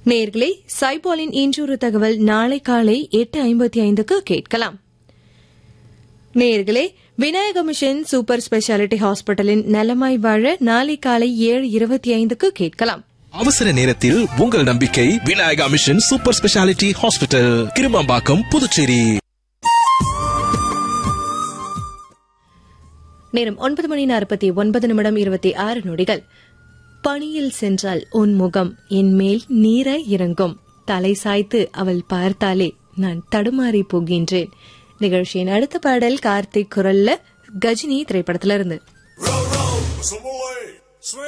நேர்களே சைபாலின் இன்றொரு தகவல் நாளை காலை எட்டு ஐம்பத்தி ஐந்துக்கு கேட்கலாம் நேர்களே விநாயக மிஷன் சூப்பர் ஸ்பெஷாலிட்டி ஹாஸ்பிட்டலின் நலமாய் வாழ நாளை காலை ஏழு இருபத்தி ஐந்துக்கு கேட்கலாம் அவசர நேரத்தில் உங்கள் நம்பிக்கை Vinayaka mission super speciality hospital Kirumampakkam Puducherry நேரம் ஒன்பது மணி நாற்பத்தி ஒன்பது நிமிடம் இருபத்தி ஆறு நொடிகள் பணியில் சென்றால் உன் முகம் என் மேல் நீராய் இறங்கும் தலை சாய்த்து அவள் பார்த்தாலே நான் தடுமாறி போகின்றேன் நிகழ்ச்சியின் அடுத்த பாடல் கார்த்திக் குரல்ல கஜினி திரைப்படத்திலிருந்து Samoa